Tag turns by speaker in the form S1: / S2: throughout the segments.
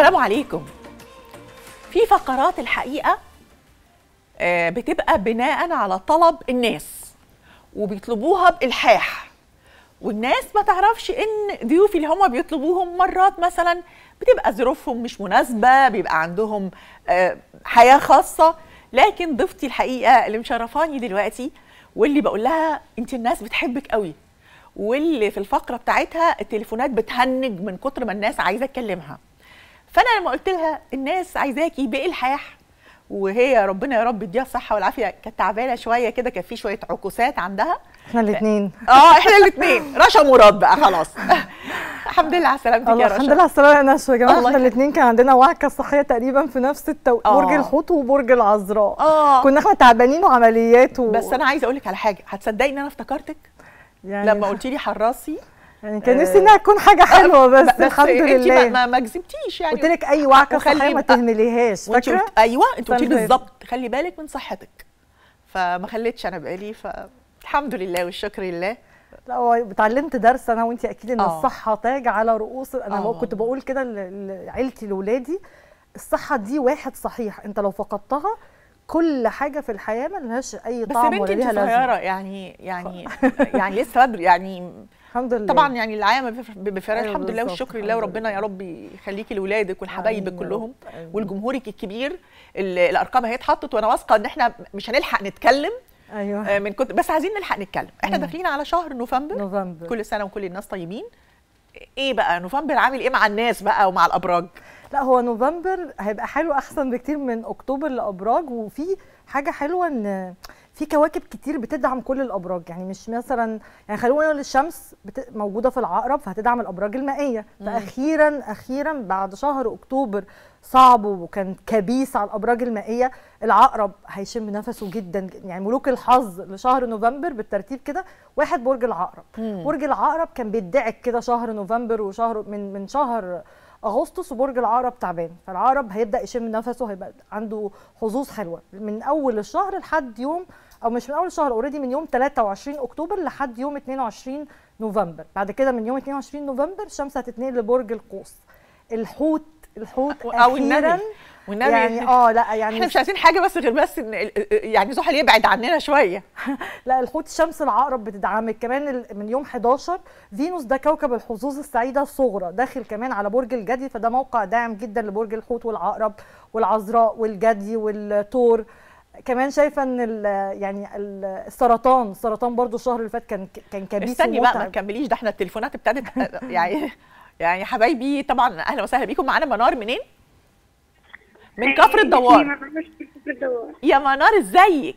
S1: السلام عليكم في فقرات الحقيقه آه، بتبقى بناء على طلب الناس وبيطلبوها بالحاح والناس ما تعرفش ان ضيوفي اللي هم بيطلبوهم مرات مثلا بتبقى ظروفهم مش مناسبه بيبقى عندهم آه، حياه خاصه لكن ضيفتي الحقيقه اللي مشرفاني دلوقتي واللي بقول لها انت الناس بتحبك قوي واللي في الفقره بتاعتها التليفونات بتهنج من كتر ما الناس عايزه تكلمها فانا لما قلت لها الناس عايزاكي بالحاح وهي ربنا يا رب يديها الصحه والعافيه كانت تعبانه شويه كده كان في شويه عكوسات عندها
S2: احنا الاثنين
S1: اه احنا الاثنين رشا مراد بقى خلاص الحمد لله على سلامتك
S2: الله
S1: يا رشا
S2: الحمد لله على السلامه يا نشوى يا جماعه
S1: الله
S2: احنا
S1: يخليك.
S2: الاثنين كان عندنا وعكه صحيه تقريبا في نفس التو...
S1: آه.
S2: برج الحوت وبرج العذراء
S1: اه
S2: كنا احنا تعبانين وعمليات و...
S1: بس انا عايزه اقول لك على حاجه هتصدقي ان انا افتكرتك
S2: يعني
S1: لما قلت لي حراسي
S2: يعني كان
S1: آه،
S2: نفسي انها تكون حاجه حلوه بس, الحمد
S1: انت
S2: لله
S1: ما, ما, ما كذبتيش يعني
S2: قلت لك اي وعكه
S1: وخلي
S2: صحيه ما
S1: يبقى-
S2: تهمليهاش
S1: وانت
S2: فاكره
S1: قلت ايوه انت قلتي لي
S2: فاكرة.
S1: بالظبط خلي بالك من صحتك فما خليتش انا بالي فالحمد لله والشكر لله
S2: لا هو اتعلمت درس انا وانت اكيد ان
S1: آه.
S2: الصحه تاج على رؤوس انا
S1: آه.
S2: كنت بقول كده ل- لعيلتي لاولادي الصحه دي واحد صحيح انت لو فقدتها كل حاجه في الحياه ما لهاش اي
S1: بس
S2: طعم
S1: يا
S2: ولا
S1: بنتي انت
S2: ليها لازمه
S1: صغيره يعني يعني يعني لسه بدري يعني
S2: الحمد لله
S1: طبعا يعني العيا بفرق
S2: أيوة
S1: الحمد لله
S2: بالظبط،
S1: والشكر
S2: الحمد
S1: لله
S2: لله.
S1: وربنا يا رب يخليكي لاولادك ولحبايبك
S2: آمين يا
S1: كلهم
S2: رب، آمين.
S1: ولجمهورك الكبير ال- الارقام اهي اتحطت وانا واثقه ان احنا مش هنلحق نتكلم
S2: ايوه
S1: آه، من كنت بس عايزين نلحق نتكلم احنا
S2: مم.
S1: داخلين على شهر نوفمبر
S2: نوفمبر
S1: كل سنه وكل الناس طيبين ايه بقى نوفمبر عامل ايه مع الناس بقى ومع الابراج
S2: لا هو نوفمبر هيبقى حلو احسن بكتير من اكتوبر لابراج وفي حاجه حلوه ان في كواكب كتير بتدعم كل الابراج يعني مش مثلا يعني خلونا نقول الشمس بت... موجوده في العقرب فهتدعم الابراج المائيه فاخيرا اخيرا بعد شهر اكتوبر صعب وكان كبيس على الابراج المائيه العقرب هيشم نفسه جدا يعني ملوك الحظ لشهر نوفمبر بالترتيب كده واحد برج العقرب
S1: مم.
S2: برج العقرب كان بيدعك كده شهر نوفمبر وشهر من من شهر اغسطس وبرج العقرب تعبان فالعقرب هيبدا يشم نفسه هيبقى عنده حظوظ حلوه من اول الشهر لحد يوم او مش من اول الشهر اوريدي من يوم 23 اكتوبر لحد يوم 22 نوفمبر بعد كده من يوم 22 نوفمبر الشمس هتتنقل لبرج القوس الحوت الحوت
S1: او النبي
S2: اخيرا
S1: والنبي
S2: يعني اه لا يعني
S1: احنا مش عايزين حاجه بس غير بس ان ال- يعني زحل يبعد عننا شويه
S2: لا الحوت شمس العقرب بتدعمك كمان ال- من يوم 11 فينوس ده كوكب الحظوظ السعيده الصغرى داخل كمان على برج الجدي فده موقع داعم جدا لبرج الحوت والعقرب والعذراء والجدي والثور كمان شايفه ان ال- يعني ال- السرطان السرطان برضو الشهر اللي فات كان كان كبيس
S1: استني بقى ما
S2: ومتعب.
S1: تكمليش ده احنا التليفونات ابتدت يعني يعني حبايبي طبعا اهلا وسهلا بيكم معانا منار منين؟ من كفر الدوار
S3: من كفر الدوار
S1: يا منار ازيك؟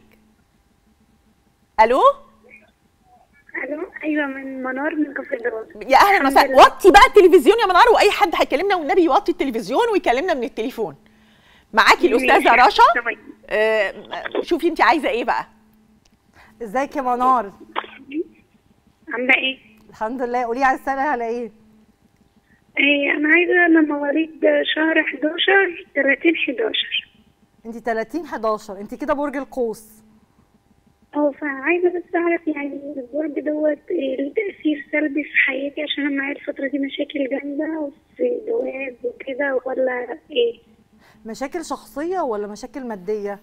S1: الو
S3: الو ايوه من منار من كفر الدوار
S1: يا اهلا
S3: الحمد
S1: وسهلا
S3: لله.
S1: وطي بقى التلفزيون يا منار واي حد هيكلمنا والنبي يوطي التلفزيون ويكلمنا من التليفون معاكي الاستاذه
S3: ماشي.
S1: رشا
S3: تمام.
S1: آه، شوفي انت عايزه ايه بقى
S2: ازيك يا منار
S3: عامله ايه؟
S2: الحمد لله قولي عايز تسالي على ايه
S3: إيه انا عايزه انا مواليد شهر 11 30 11
S2: انت 30 11 انت كده برج القوس
S3: اه فعايزه بس اعرف يعني البرج دوت إيه له تاثير سلبي في حياتي عشان انا معايا الفتره دي مشاكل جامده وفي جواز وكده ولا ايه؟
S2: مشاكل شخصيه ولا مشاكل ماديه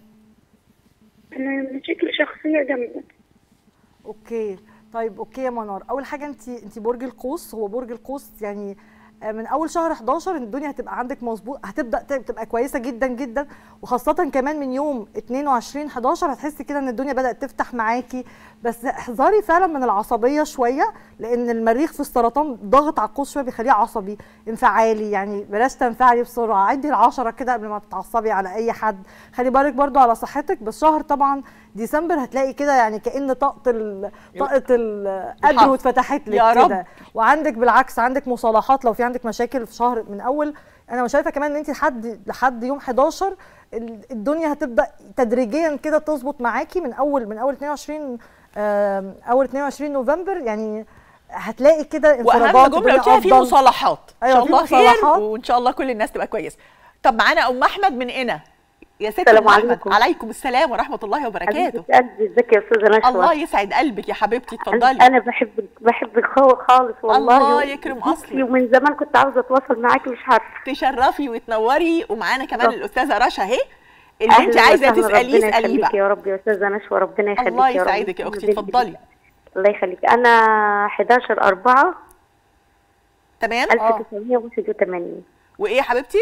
S3: انا مشاكل شخصيه جامده
S2: اوكي طيب اوكي يا منار اول حاجه انت انت برج القوس هو برج القوس يعني آه، من اول شهر 11 الدنيا هتبقى عندك مظبوط هتبدا ت- تبقى كويسه جدا جدا وخاصه كمان من يوم 22 11 هتحسي كده ان الدنيا بدات تفتح معاكي بس احذري فعلا من العصبيه شويه لان المريخ في السرطان ضاغط على القوس شويه بيخليه عصبي انفعالي يعني بلاش تنفعلي بسرعه عدي العشرة كده قبل ما تتعصبي على اي حد خلي بالك برضو على صحتك بس شهر طبعا ديسمبر هتلاقي كده يعني كأن طاقة ال- طاقة القدر
S1: الحظ.
S2: واتفتحت لك
S1: يا رب.
S2: كده وعندك بالعكس عندك مصالحات لو في عندك مشاكل في شهر من اول انا شايفه كمان ان انت لحد لحد يوم 11 ال- الدنيا هتبدا تدريجيا كده تظبط معاكي من اول من اول 22 آم، اول 22 نوفمبر يعني هتلاقي كده
S1: واهم
S2: انفراجات
S1: جمله
S2: والدنيا
S1: قلتيها في
S2: أفضل.
S1: مصالحات ان
S2: أيوة،
S1: شاء
S2: في
S1: الله خير
S2: مصالحات.
S1: وان شاء الله كل الناس تبقى كويسه طب معانا ام احمد من هنا يا ست
S4: السلام
S1: ام احمد
S4: عليكم.
S1: عليكم السلام ورحمه الله وبركاته
S4: حبيبة قلبي ازيك يا استاذه نشوى
S1: الله يسعد قلبك يا حبيبتي
S4: أنا-
S1: اتفضلي
S4: انا بحبك بحبك خو- خالص والله
S1: الله يكرم اصلك
S4: ومن زمان كنت عاوزه اتواصل معاكي مش عارفه
S1: تشرفي وتنوري ومعانا كمان
S4: رب.
S1: الاستاذه رشا اهي اللي انت
S4: أهلاً
S1: عايزه
S4: وسهلاً،
S1: تساليه
S4: ربنا
S1: اساليه
S4: يخليك
S1: بقى
S4: يا رب يا استاذه نشوى ربنا يخليك
S1: الله
S4: يا رب
S1: يسعدك يا اختي اتفضلي
S4: الله يخليك انا 11 4
S1: تمام
S4: 1981
S1: وايه يا حبيبتي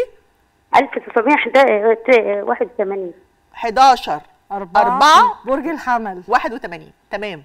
S4: 1981
S1: 11
S2: أربعة,
S1: أربعة.
S2: برج الحمل
S1: 81 تمام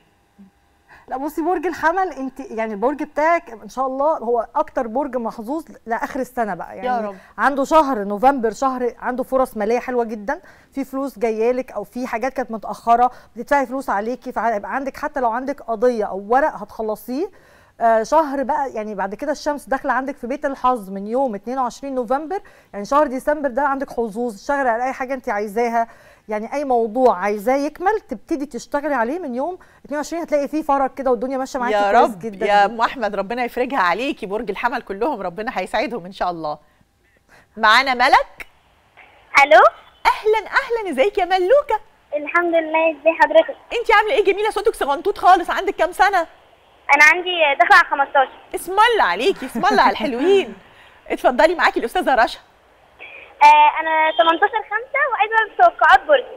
S2: لا بصي برج الحمل انت يعني البرج بتاعك ان شاء الله هو اكتر برج محظوظ لاخر السنه بقى يعني
S1: يا رب.
S2: عنده شهر نوفمبر شهر عنده فرص ماليه حلوه جدا في فلوس جايه لك او في حاجات كانت متاخره بتدفعي فلوس عليكي فهيبقى عندك حتى لو عندك قضيه او ورق هتخلصيه آه شهر بقى يعني بعد كده الشمس داخله عندك في بيت الحظ من يوم 22 نوفمبر يعني شهر ديسمبر ده عندك حظوظ اشتغلي على اي حاجه انت عايزاها يعني اي موضوع عايزاه يكمل تبتدي تشتغلي عليه من يوم 22 هتلاقي فيه فرج كده والدنيا ماشيه معاكي
S1: يا
S2: كويس
S1: رب
S2: جدا
S1: يا ام احمد ربنا يفرجها عليكي برج الحمل كلهم ربنا هيسعدهم ان شاء الله معانا ملك
S5: الو
S1: اهلا اهلا ازيك يا ملوكه
S5: الحمد لله ازي حضرتك
S1: انت عامله ايه جميله صوتك صغنطوط خالص عندك كام سنه
S5: انا عندي داخله على 15
S1: اسم الله عليكي اسم الله على الحلوين اتفضلي معاكي الاستاذه رشا
S5: آه انا 18 5 وعايزه اعرف توقعات برجي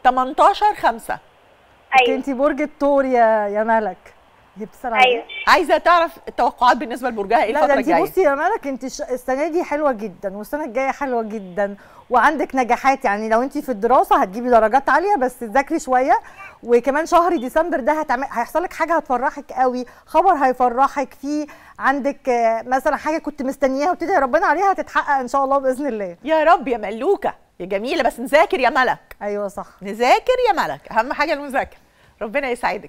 S1: 18 5
S5: ايوه
S2: انت برج الثور يا يا ملك هي بتسال على
S5: ايوه
S2: إيه؟
S1: عايزه تعرف التوقعات بالنسبه لبرجها ايه
S2: لا
S1: الفتره
S2: ده انت
S1: الجايه
S2: بصي يا ملك انت ش- السنه دي حلوه جدا والسنه الجايه حلوه جدا وعندك نجاحات يعني لو انت في الدراسه هتجيبي درجات عاليه بس تذاكري شويه وكمان شهر ديسمبر ده هتعمل هيحصل لك حاجه هتفرحك قوي خبر هيفرحك فيه عندك آه، مثلا حاجه كنت مستنياها وتدعي ربنا عليها هتتحقق ان شاء الله باذن الله
S1: يا رب يا ملوكه يا جميله بس نذاكر يا ملك
S2: ايوه صح
S1: نذاكر يا ملك اهم حاجه المذاكره ربنا يسعدك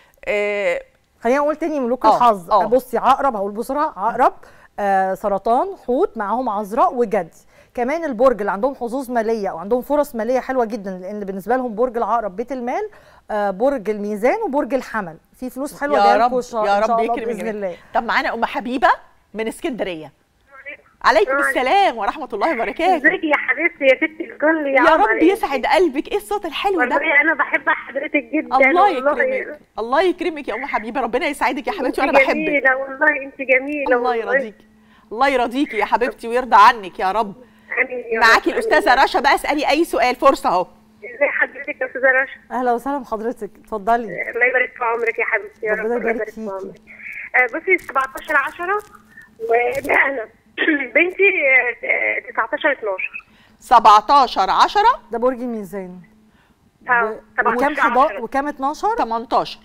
S1: آه
S2: خلينا نقول تاني ملوك
S1: آه،
S2: الحظ
S1: آه.
S2: بصي عقرب هقول بسرعه عقرب آه سرطان حوت معاهم عذراء وجدي كمان البرج اللي عندهم حظوظ ماليه او عندهم فرص ماليه حلوه جدا لان بالنسبه لهم برج العقرب بيت المال آه برج الميزان وبرج الحمل في فلوس حلوه
S1: يا
S2: جايه
S1: رب
S2: لكم إن شاء-
S1: يا
S2: إن شاء
S1: رب
S2: الله
S1: يكرم
S2: باذن
S1: الجميع.
S2: الله
S1: طب معانا ام حبيبه من اسكندريه عليكم السلام ورحمه الله وبركاته
S4: ازيك يا حبيبتي يا ست الكل يا,
S1: يا
S4: عمر
S1: رب يسعد قلبك ايه الصوت الحلو ده
S4: والله انا بحب حضرتك جدا
S1: الله
S4: والله.
S1: يكرمك الله يكرمك يا ام حبيبه ربنا يسعدك يا حبيبتي وانا
S4: انت
S1: بحبك
S4: جميله والله انت جميله
S1: الله
S4: والله.
S1: يرضيكي الله يرضيكي يا حبيبتي ويرضى عنك يا رب
S4: آمين يا
S1: معاكي
S4: رب.
S1: الاستاذه رشا بقى اسالي اي سؤال فرصه اهو
S4: ازي حضرتك يا استاذه رشا
S2: اهلا وسهلا بحضرتك اتفضلي
S4: الله يبارك في عمرك يا حبيبتي يا رب
S2: ربنا
S4: الله
S2: يبارك
S4: في
S2: فيكي.
S4: عمرك آه، بصي 17 10 وده انا بنتي آه، 19 12
S1: 17 10
S2: ده برج الميزان
S4: اه
S2: وكام
S4: 17
S2: حدا
S4: 10
S2: وكام 12
S1: 18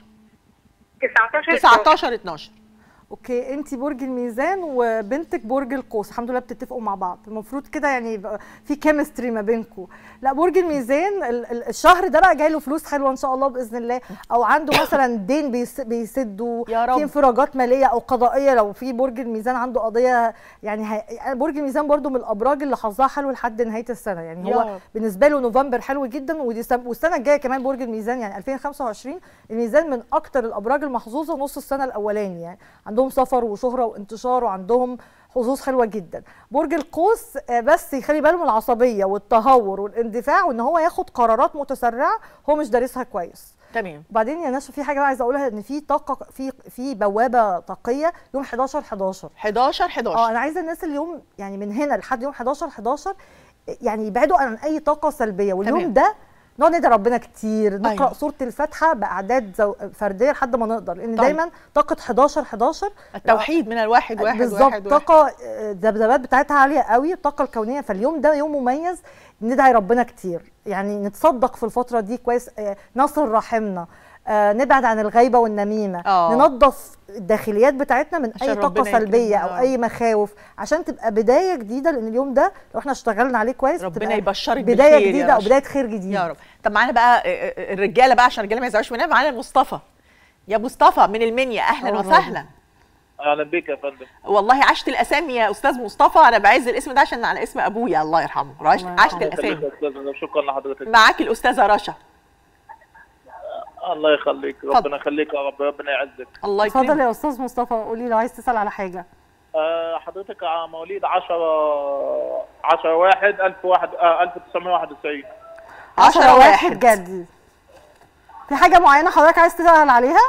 S4: 19
S1: 19 12
S2: اوكي انت برج الميزان وبنتك برج القوس الحمد لله بتتفقوا مع بعض المفروض كده يعني يبقى في كيمستري ما بينكم لا برج الميزان ال- ال- الشهر ده بقى جاي له فلوس حلوه ان شاء الله باذن الله او عنده مثلا دين بيس- بيسدوا
S1: يا رب.
S2: في انفراجات ماليه او قضائيه لو في برج الميزان عنده قضيه يعني هي... يعني برج الميزان برضو من الابراج اللي حظها حلو لحد نهايه السنه يعني
S1: يا
S2: هو
S1: رب.
S2: بالنسبه له نوفمبر حلو جدا وديسمبر والسنه الجايه كمان برج الميزان يعني 2025 الميزان من اكتر الابراج المحظوظه نص السنه الاولاني يعني عندهم سفر وشهره وانتشار وعندهم حظوظ حلوه جدا برج القوس آه، بس يخلي باله من العصبيه والتهور والاندفاع وان هو ياخد قرارات متسرعه هو مش دارسها كويس
S1: تمام
S2: وبعدين يا نشا في حاجه بقى عايزه اقولها ان في طاقه في في بوابه طاقيه يوم 11 11
S1: 11
S2: اه
S1: 11
S2: انا عايزه الناس اليوم يعني من هنا لحد يوم 11 11 يعني يبعدوا عن اي طاقه سلبيه واليوم
S1: تمام.
S2: ده نقعد ندعي ربنا كتير نقرا
S1: أيوة.
S2: سوره الفاتحه باعداد زو... فرديه لحد ما نقدر لان
S1: طيب.
S2: دايما طاقه 11 11
S1: التوحيد من الواحد واحد
S2: بالظبط
S1: واحد واحد
S2: طاقه آه، الذبذبات بتاعتها عاليه قوي الطاقه الكونيه فاليوم ده يوم مميز ندعي ربنا كتير يعني نتصدق في الفتره دي كويس آه، نصل رحمنا آه، نبعد عن الغيبه والنميمه
S1: آه.
S2: ننظف الداخليات بتاعتنا من
S1: عشان
S2: اي طاقه
S1: ربنا يكرمنا
S2: سلبيه
S1: يا
S2: او
S1: رب.
S2: اي مخاوف عشان تبقى بدايه جديده لان اليوم ده لو احنا اشتغلنا عليه كويس
S1: ربنا
S2: بتبقى
S1: يبشرك
S2: بدايه
S1: بالخير يا
S2: جديده او
S1: رشا.
S2: بدايه خير جديد
S1: يا رب طب معانا بقى آه، آه، الرجاله بقى عشان الرجاله ما يزعلوش مننا معانا مصطفى يا مصطفى من المنيا اهلا
S2: أهلا
S1: وسهلا
S6: اهلا بك يا فندم
S1: والله عشت الاسامي يا استاذ مصطفى انا بعز الاسم ده عشان على اسم ابويا الله يرحمه عشت
S2: الله
S1: عشت
S2: يرحمه.
S6: الله يخليك
S1: الاسامي
S6: يا استاذ أنا شكرا لحضرتك
S1: معاكي الاستاذه رشا
S6: الله يخليك ربنا يخليك يا رب ربنا يعزك
S1: الله
S2: اتفضل
S1: يكرمك
S2: يا استاذ مصطفى قولي لو عايز تسال على حاجه
S6: آه، حضرتك ع- مواليد 10 10 1 1001 آه، 1991
S1: عشرة
S2: 10
S1: واحد.
S2: واحد جدي في حاجه معينه حضرتك عايز تسال عليها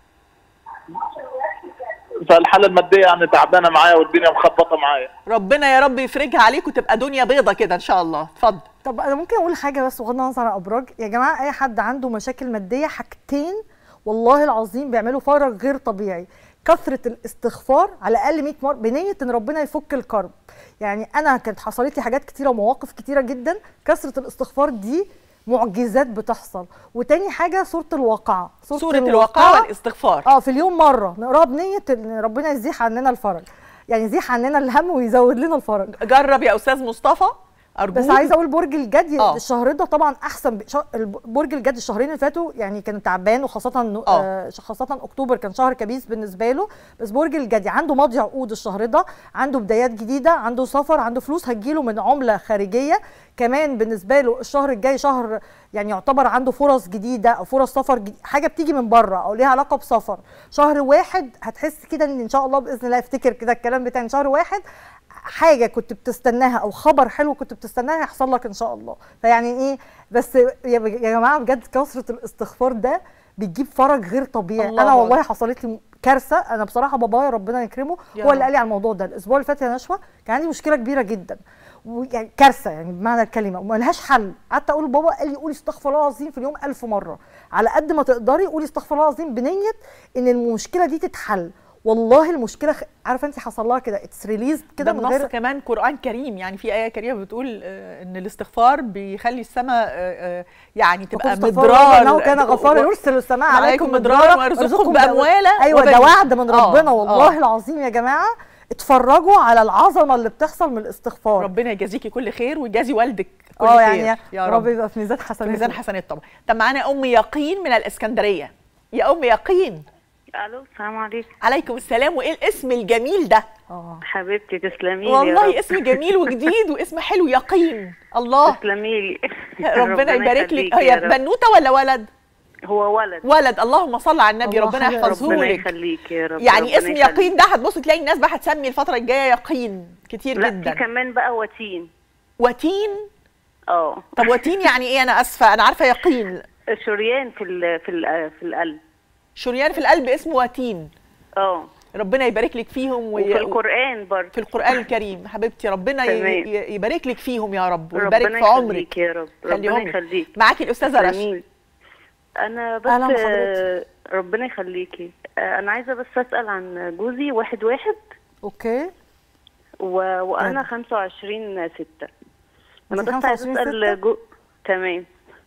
S6: فالحاله الماديه يعني تعبانه معايا والدنيا مخبطه معايا
S1: ربنا يا رب يفرجها عليك وتبقى دنيا بيضة كده ان شاء الله اتفضل
S2: طب انا ممكن اقول حاجه بس بغض النظر عن ابراج يا جماعه اي حد عنده مشاكل ماديه حاجتين والله العظيم بيعملوا فرق غير طبيعي كثره الاستغفار على الاقل 100 مره بنيه ان ربنا يفك الكرب يعني انا كانت حصلت لي حاجات كتيره ومواقف كتيره جدا كثره الاستغفار دي معجزات بتحصل وتاني حاجه سوره الواقعه
S1: سورة الواقعة والاستغفار
S2: اه في اليوم مره نقراها بنيه ان ربنا يزيح عننا الفرج يعني يزيح عننا الهم ويزود لنا الفرج
S1: جرب يا استاذ مصطفى ارجوك
S2: بس عايزه اقول برج الجدي
S1: آه.
S2: الشهر ده طبعا احسن ب- شا- الب- برج الجدي الشهرين اللي فاتوا يعني كان تعبان وخاصه إنه-
S1: آه.
S2: آه خاصه اكتوبر كان شهر كبيس بالنسبه له بس برج الجدي عنده ماضي عقود الشهر ده عنده بدايات جديده عنده سفر عنده فلوس هتجيله من عمله خارجيه كمان بالنسبه له الشهر الجاي شهر يعني يعتبر عنده فرص جديده او فرص سفر جديد حاجه بتيجي من بره او ليها علاقه بسفر شهر واحد هتحس كده ان ان شاء الله باذن الله افتكر كده الكلام بتاعي شهر واحد حاجه كنت بتستناها او خبر حلو كنت بتستناها هيحصل لك ان شاء الله فيعني ايه بس يا يا جماعه بجد كثره الاستغفار ده بيجيب فرج غير طبيعي
S1: الله
S2: انا والله
S1: أكبر.
S2: حصلت لي كارثه انا بصراحه بابايا ربنا يكرمه
S1: يا
S2: هو اللي
S1: رب.
S2: قال لي على الموضوع ده الاسبوع اللي فات يا نشوى كان عندي مشكله كبيره جدا ويعني كارثه يعني بمعنى الكلمه وما لهاش حل قعدت اقول لبابا قال لي قولي استغفر الله العظيم في اليوم ألف مره على قد ما تقدري قولي استغفر الله العظيم بنيه ان المشكله دي تتحل والله المشكله خ... عارفه انت حصل لها كده اتس ريليز
S1: ده
S2: كده من
S1: النص
S2: غير
S1: كمان قرآن كريم يعني في آية كريمة بتقول آه، إن الاستغفار بيخلي السماء آه، آه، يعني تبقى
S2: استغفار
S1: مدرار
S2: انه كان غفارا
S1: و-
S2: يرسل السماء
S1: عليكم
S2: عليكم
S1: مدرارا
S2: مدرارا
S1: ويرزقكم
S2: ويرزقكم
S1: بأموال
S2: ايوه ده
S1: وبنين.
S2: وعد من
S1: آه،
S2: ربنا
S1: آه.
S2: والله العظيم يا جماعه اتفرجوا على العظمه اللي بتحصل من الاستغفار
S1: ربنا يجازيكي كل خير ويجازي والدك كل
S2: اه
S1: خير
S2: يعني
S1: يا
S2: رب
S1: رب
S2: يبقى في ميزان
S1: في
S2: حسنات
S1: ميزان حسنات طبعا طب معانا ام يقين من الاسكندريه يا ام يقين
S7: الو السلام عليكم
S1: عليكم السلام وايه الاسم الجميل ده
S2: اه
S7: حبيبتي تسلمي لي
S1: والله اسم جميل وجديد واسم حلو يقين الله
S7: تسلمي لي
S1: ربنا يبارك لك
S7: يخليك
S1: هي
S7: يا رب.
S1: بنوته ولا ولد
S7: هو ولد
S1: ولد اللهم صل على النبي
S2: الله
S1: ربنا
S2: حبيبي.
S1: يحفظه
S7: ربنا
S1: لك
S7: يخليك يا رب
S1: يعني
S7: ربنا
S1: اسم
S7: يخليك.
S1: يقين ده هتبص تلاقي الناس بقى هتسمي الفتره الجايه يقين كتير
S7: لا
S1: جدا
S7: في كمان بقى وتين
S1: وتين
S7: اه
S1: طب وتين يعني ايه انا اسفه انا عارفه يقين
S7: شريان في ال في ال في القلب
S1: شريان في القلب اسمه وتين
S7: اه
S1: ربنا يبارك لك فيهم
S7: وفي القران برضه
S1: في القرآن الكريم حبيبتي ربنا ي-
S7: تمام.
S1: ي- يبارك لك فيهم يا رب ويبارك
S7: ربنا
S1: في عمرك
S7: يخليك يا رب
S1: خليهم
S7: ربنا
S1: لك.
S7: يخليك
S1: معاكي الأستاذة رشا
S7: جميل. انا بس
S2: أهلا بحضرتك.
S7: آه، ربنا يخليكي آه، انا عايزه بس اسال عن جوزي واحد واحد
S2: اوكي
S7: و... وانا
S2: يعني.
S7: 25 6 انا
S2: أنت
S7: بس عايزه
S2: 25
S7: اسال
S2: ستة؟
S7: جو... تمام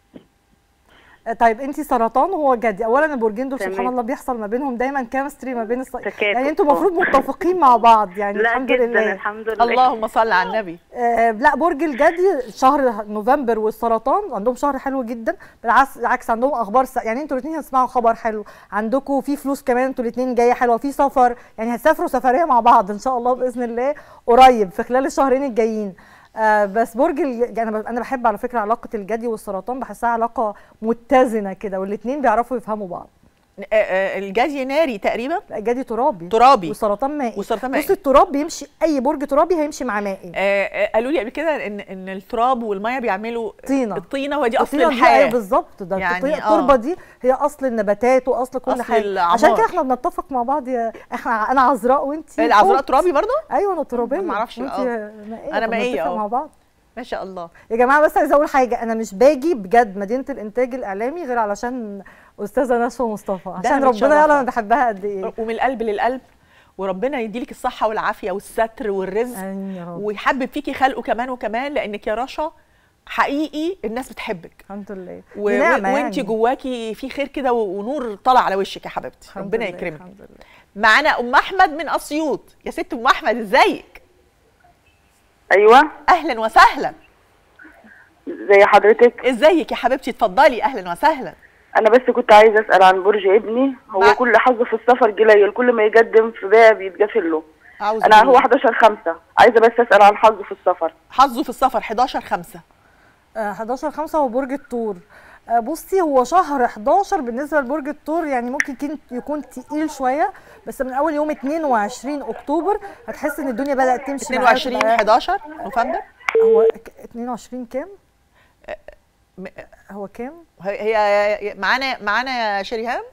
S2: آه، طيب انت سرطان وهو جدي اولا البرجين دول
S7: تمام.
S2: سبحان الله بيحصل ما بينهم دايما كيمستري ما بين الص...
S7: تكاتف.
S2: يعني انتوا المفروض متفقين مع بعض يعني
S7: لا
S2: الحمد
S7: جدا
S2: لله
S7: الحمد لله
S1: اللهم صل على النبي
S2: آه لا برج الجدي شهر نوفمبر والسرطان عندهم شهر حلو جدا بالعكس بالعكس عندهم اخبار س... يعني انتوا الاثنين هتسمعوا خبر حلو عندكم في فلوس كمان انتوا الاثنين جايه حلوه في سفر يعني هتسافروا سفريه مع بعض ان شاء الله باذن الله قريب في خلال الشهرين الجايين آه بس برج ال... يعني انا ب- انا بحب على فكره علاقه الجدي والسرطان بحسها علاقه متزنه كده والاثنين بيعرفوا يفهموا بعض
S1: آه، آه، الجدي ناري تقريبا
S2: لا، الجدي ترابي
S1: ترابي
S2: والسرطان مائي
S1: والسرطان مائي.
S2: بص التراب بيمشي اي برج ترابي هيمشي مع مائي
S1: آه، آه، قالوا لي قبل كده ان ان التراب والميه بيعملوا
S2: طينة.
S1: الطينه ودي اصل
S2: الطينة دي
S1: الحياه
S2: ايوه بالظبط ده
S1: يعني
S2: يعني
S1: آه.
S2: التربه دي هي اصل النباتات واصل كل
S1: أصل
S2: حاجه
S1: الأعمار.
S2: عشان كده احنا بنتفق مع بعض يا احنا انا عذراء وانت
S1: العذراء ترابي برضو
S2: ايوه انا ترابيه
S1: ما أعرفش،
S2: وانت
S1: آه.
S2: مائيه
S1: أنا
S2: كنا
S1: مائية،
S2: بنتفق
S1: آه.
S2: مع بعض
S1: ما شاء الله
S2: يا جماعه بس عايزه اقول حاجه انا مش باجي بجد مدينه الانتاج الاعلامي غير علشان استاذه نشوى مصطفى عشان ربنا
S1: متشرفة.
S2: يعلم انا بحبها قد ايه
S1: ومن القلب للقلب وربنا يديلك الصحه والعافيه والستر والرزق
S2: امين يا رب
S1: ويحبب فيكي خلقه كمان وكمان لانك يا رشا حقيقي الناس بتحبك
S2: الحمد لله
S1: و...
S2: دي نعمة
S1: وانت
S2: يعني.
S1: جواكي في خير كده و- ونور طالع على وشك يا حبيبتي
S2: الحمد
S1: ربنا
S2: لله،
S1: يكرمك
S2: الحمد لله
S1: معانا ام احمد من اسيوط يا ست ام احمد ازيك
S8: ايوه
S1: اهلا وسهلا
S8: زي حضرتك
S1: ازيك يا حبيبتي اتفضلي اهلا وسهلا
S8: انا بس كنت عايزه اسال عن برج ابني هو
S1: مع-
S8: كل حظه في السفر قليل كل ما يقدم في باب يتقفل له
S1: عاوز
S8: انا هو 11 5 عايزه بس اسال عن حظه في السفر
S1: حظه في السفر 11 5
S2: آه، 11 5 هو برج الثور آه، بصي هو شهر 11 بالنسبه لبرج الثور يعني ممكن يكون يكون تقيل شويه بس من اول يوم 22 اكتوبر هتحس ان الدنيا بدات تمشي معاك
S1: 22
S2: بقى.
S1: 11 نوفمبر
S2: هو ك- 22 كام؟ هو كام
S1: هي هي معانا معانا يا شريهان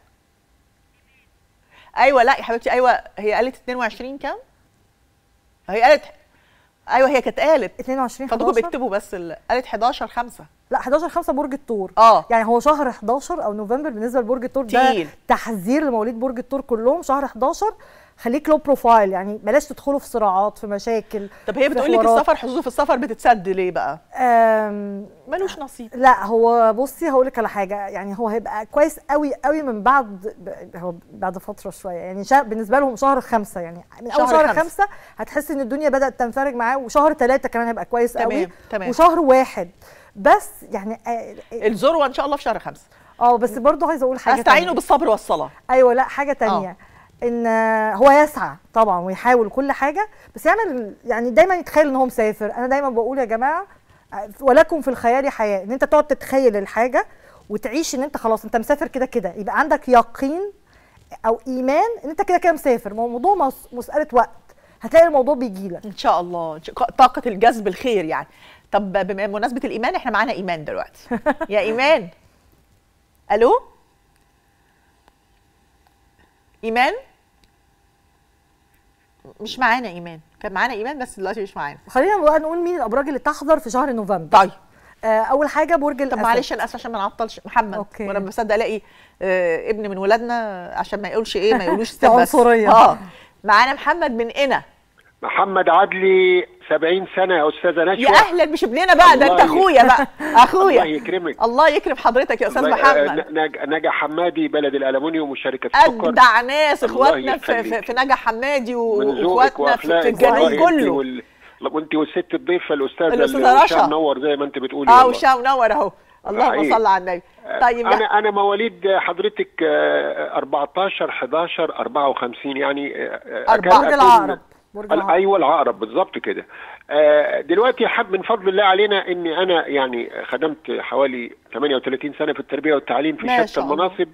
S1: ايوه لا يا حبيبتي ايوه هي قالت 22 كام هي قالت ايوه هي كانت قالت
S2: 22
S1: فضلكم
S2: 11
S1: بيكتبوا بس ال... قالت 11 5
S2: لا 11 5 برج الثور
S1: اه
S2: يعني هو شهر 11 او نوفمبر بالنسبه لبرج الثور ده
S1: تقيل.
S2: تحذير لمواليد برج الثور كلهم شهر 11 خليك لو بروفايل يعني بلاش تدخلوا في صراعات في مشاكل
S1: طب هي
S2: في
S1: بتقول لك
S2: حوارات.
S1: السفر حظوظ السفر بتتسد ليه بقى
S2: آم،
S1: ملوش نصيب
S2: لا هو بصي هقول لك على حاجه يعني هو هيبقى كويس قوي قوي من بعد ب- هو بعد فتره شويه يعني شا بالنسبه لهم شهر خمسة يعني من اول
S1: شهر
S2: شهر
S1: خمسة.
S2: خمسة هتحس ان الدنيا بدات تنفرج معاه وشهر ثلاثة كمان هيبقى كويس
S1: تمام،
S2: قوي
S1: تمام.
S2: وشهر واحد بس يعني آه،
S1: الذروه ان شاء الله في شهر 5
S2: اه بس برضه عايزه اقول حاجه
S1: استعينوا
S2: تانية.
S1: بالصبر والصلاه
S2: ايوه لا حاجه تانية ان آه، هو يسعى طبعا ويحاول كل حاجه بس يعمل يعني دايما يتخيل ان هو مسافر انا دايما بقول يا جماعه آه، ولكم في الخيال حياه ان انت تقعد تتخيل الحاجه وتعيش ان انت خلاص انت مسافر كده كده يبقى عندك يقين او ايمان ان انت كده كده مسافر ما هو الموضوع مس- مساله وقت هتلاقي الموضوع بيجي لك
S1: ان شاء الله إن شاء- طاقه الجذب الخير يعني طب بمناسبه الايمان احنا معانا ايمان دلوقتي يا ايمان الو ايمان مش معانا ايمان كان معانا ايمان بس دلوقتي مش معانا
S2: خلينا بقى نقول مين الابراج اللي تحضر في شهر نوفمبر
S1: طيب
S2: آه اول حاجه برج
S1: طب
S2: الاسد
S1: معلش انا اسفه عشان ما نعطلش محمد
S2: أوكي.
S1: وانا بصدق الاقي آه ابن من ولادنا عشان ما يقولش ايه ما يقولوش
S2: في
S1: ستات بس.
S2: عنصرية.
S1: اه معانا محمد من قنا
S9: محمد عدلي 70 سنة يا أستاذة نشوى
S1: يا اهلا مش ابننا بقى ده انت
S9: الله
S1: اخويا بقى اخويا
S9: الله يكرمك
S1: الله يكرم حضرتك يا استاذ
S9: الله-
S1: محمد
S9: آه، نج- نجا حمادي بلد الألمونيوم وشركة السكر
S1: اجدع ناس
S9: الله
S1: اخواتنا في, في,
S9: يخليك.
S1: في نجا حمادي
S9: من ذوقك
S1: واخواتنا في, في
S9: وأخلاقك
S1: الجنوب
S9: والله أنت
S1: كله
S9: وال... وانت والست الضيفه الاستاذه
S1: الأستاذة
S9: اللي
S1: رشا.
S9: وشها منور زي ما انت بتقولي
S1: اه
S9: والله.
S1: وشا منور اهو اللهم
S9: حقيقي.
S1: صل على النبي طيب لا.
S9: انا انا مواليد حضرتك آه، 14 11 54 يعني آه، آه،
S1: أربعة.
S9: أكاد
S2: برج
S9: أكون-
S2: العقرب برج
S9: ال-
S2: العقرب
S9: ايوه العقرب بالظبط كده آه، دلوقتي حب من فضل الله علينا اني انا يعني خدمت حوالي 38 سنه في التربيه والتعليم في
S1: ما
S9: شتى
S1: شاء الله.
S9: المناصب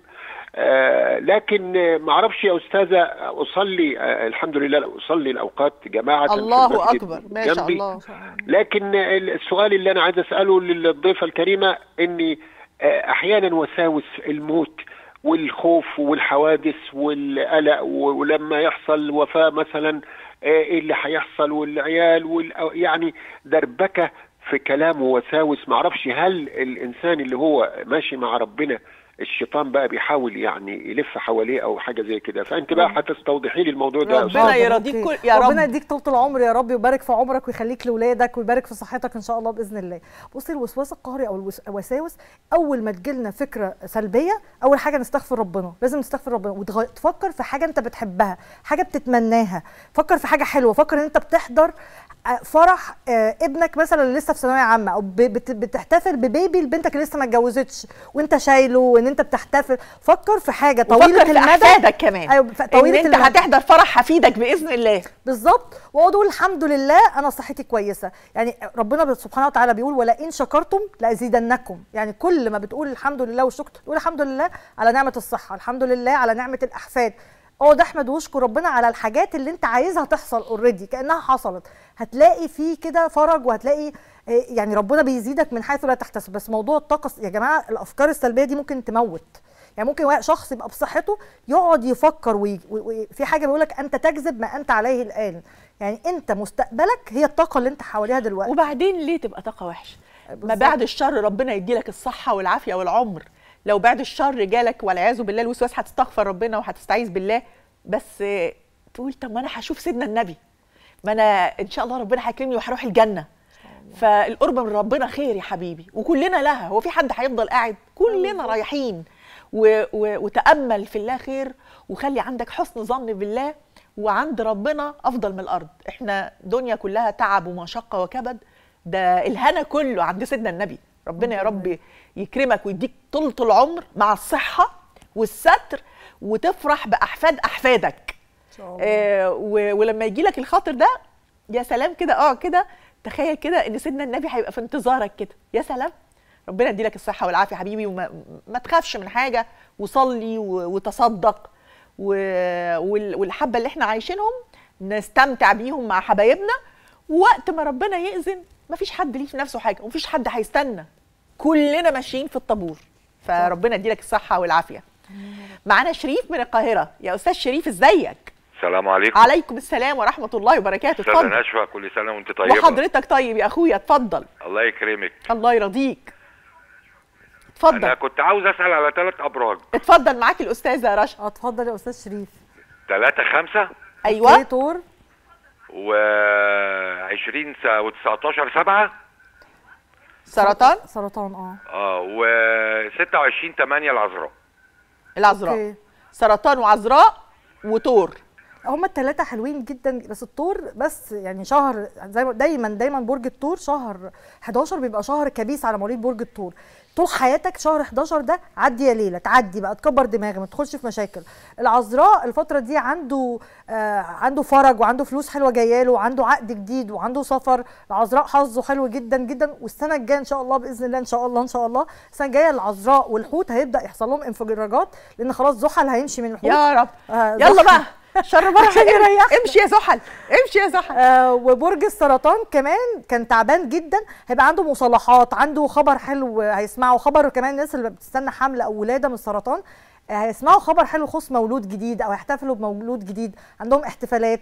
S9: آه، لكن آه، ما اعرفش يا استاذه اصلي آه، الحمد لله اصلي الاوقات جماعه في
S1: الله
S9: المسجد
S1: اكبر ما شاء
S9: جنبي.
S1: الله
S9: لكن السؤال اللي انا عايز اساله للضيفه الكريمه اني آه، احيانا وساوس الموت والخوف والحوادث والقلق و- ولما يحصل وفاه مثلا آه، ايه اللي هيحصل والعيال وال يعني دربكه في كلام ووساوس معرفش هل الانسان اللي هو ماشي مع ربنا الشيطان بقى بيحاول يعني يلف حواليه او حاجه زي كده فانت بقى هتستوضحي لي الموضوع ده يا
S1: ربنا
S9: أستاذ.
S2: حاضر،
S1: يرضيك
S2: أوكي.
S1: كل- يا
S2: ربنا
S1: رب.
S2: يديك طولة العمر يا رب ويبارك في عمرك ويخليك لاولادك ويبارك في صحتك ان شاء الله باذن الله بصي الوسواس القهري او الوس- الوساوس اول ما تجيلنا فكره سلبيه اول حاجه نستغفر ربنا لازم نستغفر ربنا وتفكر في حاجه انت بتحبها حاجه بتتمناها فكر في حاجه حلوه فكر ان انت بتحضر آه، فرح آه، ابنك مثلا اللي لسه في ثانويه عامه او ب- بت- بتحتفل ببيبي لبنتك اللي لسه ما اتجوزتش وانت شايله وان انت بتحتفل فكر في حاجه طويله
S1: وفكر في
S2: المدى
S1: احفادك كمان
S2: ايوه ف-
S1: ان
S2: طويله
S1: انت
S2: المدى
S1: هتحضر فرح حفيدك باذن الله
S2: بالظبط واقعد اقول الحمد لله انا صحتي كويسه يعني ربنا سبحانه وتعالى بيقول ولئن شكرتم لازيدنكم يعني كل ما بتقول الحمد لله والشكر تقول الحمد لله على نعمه الصحه الحمد لله على نعمه الاحفاد اقعد احمد واشكر ربنا على الحاجات اللي انت عايزها تحصل اوريدي كانها حصلت هتلاقي فيه كده فرج وهتلاقي آه، يعني ربنا بيزيدك من حيث لا تحتسب بس موضوع الطاقه يا جماعه الافكار السلبيه دي ممكن تموت يعني ممكن واحد- شخص يبقى بصحته يقعد يفكر وي... وي... وي... في حاجه بيقول لك انت تجذب ما انت عليه الان يعني انت مستقبلك هي الطاقه اللي انت حواليها دلوقتي
S1: وبعدين ليه تبقى طاقه وحشه ما
S2: بالظبط.
S1: بعد الشر ربنا يديلك الصحه والعافيه والعمر لو بعد الشر جالك والعياذ بالله الوسواس هتستغفر ربنا وهتستعيذ بالله بس آه، تقول طب ما انا هشوف سيدنا النبي ما انا ان شاء الله ربنا هيكرمني وهروح الجنه فالقرب من ربنا خير يا حبيبي وكلنا لها هو في حد هيفضل قاعد كلنا رايحين و و وتامل في الله خير وخلي عندك حسن ظن بالله وعند ربنا افضل من الارض احنا دنيا كلها تعب ومشقه وكبد ده الهنا كله عند سيدنا النبي ربنا يا رب يكرمك ويديك طولة العمر مع الصحه والستر وتفرح باحفاد احفادك آه و- ولما يجي لك الخاطر ده يا سلام كده اه كده تخيل كده ان سيدنا النبي هيبقى في انتظارك كده يا سلام ربنا يديلك الصحه والعافيه حبيبي وما ما تخافش من حاجه وصلي و- وتصدق و- وال- والحبه اللي احنا عايشينهم نستمتع بيهم مع حبايبنا ووقت ما ربنا يأذن مفيش حد ليه في نفسه حاجه ومفيش حد هيستنى كلنا ماشيين في الطابور فربنا يديلك الصحه والعافيه معانا شريف من القاهره يا استاذ شريف ازيك
S10: السلام عليكم
S1: عليكم السلام ورحمه الله وبركاته
S10: استاذة
S1: اتفضل
S10: نشوى كل سنة وانت طيبة
S1: وحضرتك طيب يا اخويا اتفضل
S10: الله يكرمك
S1: الله يرضيك اتفضل
S10: أنا كنت عاوز أسأل على ثلاث أبراج
S1: اتفضل معاك الاستاذه رشا
S2: اتفضل يا استاذ شريف
S10: ثلاثة خمسة
S1: ايوه
S2: تور
S10: و 20 و 19 7
S1: سرطان
S2: سرطان اه
S10: اه و 26 8 العذراء
S1: العذراء
S2: أوكي.
S1: سرطان وعذراء وتور
S2: هما الثلاثة حلوين جدا بس الثور بس يعني شهر زي ما دايما دايما برج الثور شهر 11 بيبقى شهر كبيس على مواليد برج الثور طول حياتك شهر 11 ده عدي يا ليله تعدي بقى تكبر دماغي ما تدخلش في مشاكل العذراء الفتره دي عنده آه عنده فرج وعنده فلوس حلوه جايه له وعنده عقد جديد وعنده سفر العذراء حظه حلو جدا جدا والسنه الجايه ان شاء الله باذن الله ان شاء الله ان شاء الله السنه الجايه العذراء والحوت هيبدا يحصل لهم انفجارات لان خلاص زحل هيمشي من الحوت
S1: يا رب
S2: آه
S1: يلا
S2: زحل.
S1: بقى شر بره
S2: عشان يريحنا.
S1: امشي يا زحل امشي يا زحل
S2: آه وبرج السرطان كمان كان تعبان جدا هيبقى عنده مصالحات عنده خبر حلو هيسمعوا خبر كمان الناس اللي بتستنى حمل او ولاده من السرطان آه هيسمعوا خبر حلو يخص مولود جديد او يحتفلوا بمولود جديد عندهم احتفالات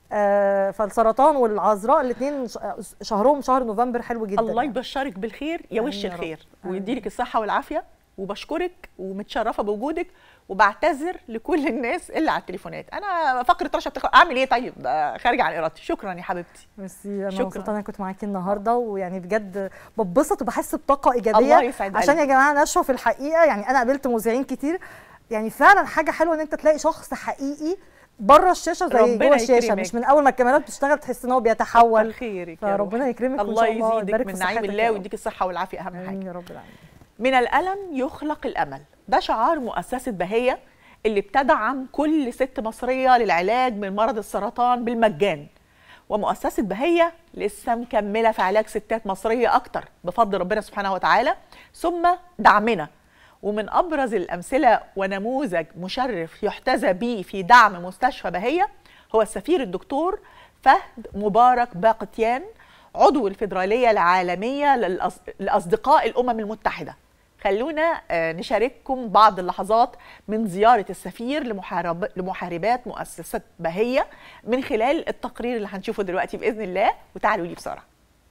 S2: آه فالسرطان والعذراء الاثنين شهرهم شهر نوفمبر حلو جدا
S1: الله يبشرك بالخير يا وش
S2: آمين يا رب.
S1: الخير ويديلك الصحه والعافيه وبشكرك ومتشرفه بوجودك وبعتذر لكل الناس اللي على التليفونات انا فقره رشا بتخ... اعمل ايه طيب ده خارجه عن ارادتي شكرا يا حبيبتي
S2: ميرسي انا
S1: شكراً.
S2: مبسوطه انا كنت معاكي النهارده ويعني بجد ببسط وبحس بطاقه ايجابيه
S1: الله يسعد
S2: عشان يا
S1: قلبك.
S2: جماعه نشوى في الحقيقه يعني انا قابلت مذيعين كتير يعني فعلا حاجه حلوه ان انت تلاقي شخص حقيقي بره الشاشه زي
S1: ربنا
S2: جوه الشاشه
S1: يكرمك.
S2: مش من اول ما الكاميرات بتشتغل تحس ان هو بيتحول
S1: كتر خيرك يا
S2: فربنا
S1: روحي.
S2: يكرمك وإن
S1: الله
S2: شاء الله
S1: يزيدك
S2: ويبارك
S1: من
S2: في
S1: نعيم
S2: صحتك
S1: الله
S2: يا رب.
S1: ويديك الصحه والعافيه اهم حاجه
S2: امين يا رب العالمين
S1: من الألم يخلق الأمل ده شعار مؤسسة بهية اللي بتدعم كل ست مصرية للعلاج من مرض السرطان بالمجان ومؤسسة بهية لسه مكملة في علاج ستات مصرية أكتر بفضل ربنا سبحانه وتعالى ثم دعمنا ومن أبرز الأمثلة ونموذج مشرف يحتذى به في دعم مستشفى بهية هو السفير الدكتور فهد مبارك باقتيان عضو الفيدرالية العالمية للأص- لأصدقاء الأمم المتحدة خلونا آه، نشارككم بعض اللحظات من زيارة السفير لمحارب لمحاربات مؤسسة بهية من خلال التقرير اللي هنشوفه دلوقتي بإذن الله وتعالوا لي بسرعة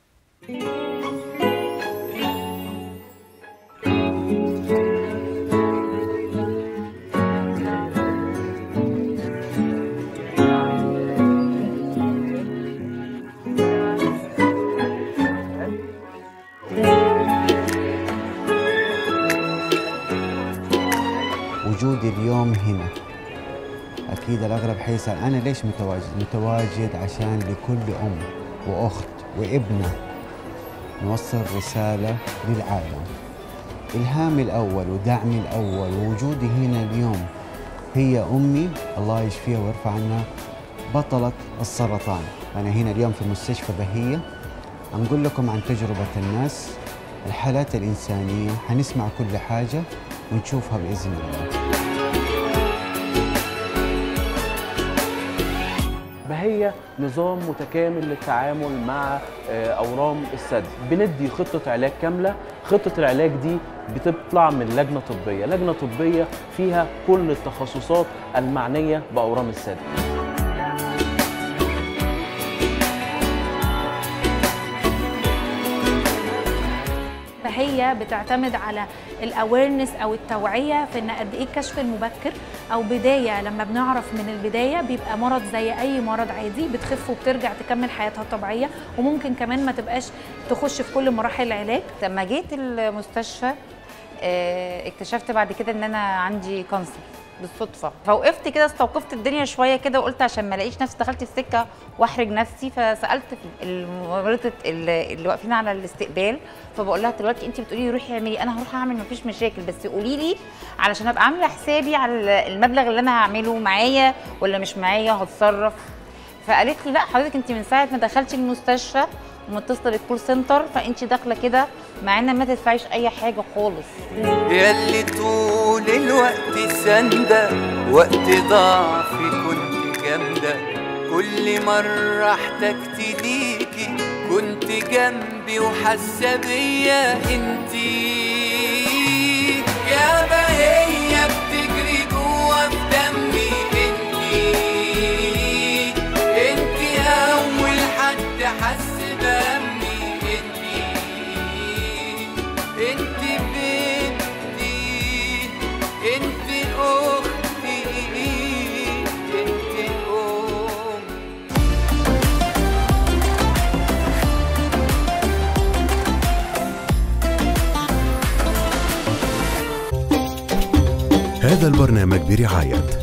S11: وجودي اليوم هنا أكيد الأغلب حيسأل أنا ليش متواجد؟ متواجد عشان لكل أم وأخت وابنة نوصل رسالة للعالم إلهامي الأول ودعمي الأول ووجودي هنا اليوم هي أمي الله يشفيها ويرفع عنها بطلة السرطان أنا هنا اليوم في مستشفى بهية نقول لكم عن تجربة الناس الحالات الإنسانية حنسمع كل حاجة ونشوفها بإذن الله
S12: بهي نظام متكامل للتعامل مع آه، اورام الثدي بندي خطه علاج كامله خطه العلاج دي بتطلع من لجنه طبيه لجنه طبيه فيها كل التخصصات المعنيه باورام الثدي
S13: فهي بتعتمد على الاويرنس او التوعيه في ان قد ايه الكشف المبكر او بدايه لما بنعرف من البدايه بيبقى مرض زي اي مرض عادي بتخف وبترجع تكمل حياتها الطبيعيه وممكن كمان ما تبقاش تخش في كل مراحل العلاج
S14: لما جيت المستشفى آه، اكتشفت بعد كده ان انا عندي كانسر بالصدفه فوقفت كده استوقفت الدنيا شويه كده وقلت عشان ما الاقيش نفسي دخلت السكه واحرج نفسي فسالت الممرضه اللي اللي واقفين على الاستقبال فبقول لها دلوقتي انت بتقولي لي روحي اعملي انا هروح اعمل مفيش مشاكل بس قولي لي علشان ابقى عامله حسابي على المبلغ اللي انا هعمله معايا ولا مش معايا هتصرف فقالت لي لا حضرتك انت من ساعه ما دخلتي المستشفى ومتصله بالكول سنتر فانت داخله كده مع ان ما تدفعيش اي حاجه خالص
S15: ياللي طول الوقت سندة وقت ضعفي كنت جامدة كل مرة احتجت ليكي كنت جنبي وحاسة بيا انتي يا بهية بتجري جوا في دمي انتي انتي اول حد حس بهمي انتي انتي بنتي انتي اختي انتي امي
S16: هذا البرنامج برعاية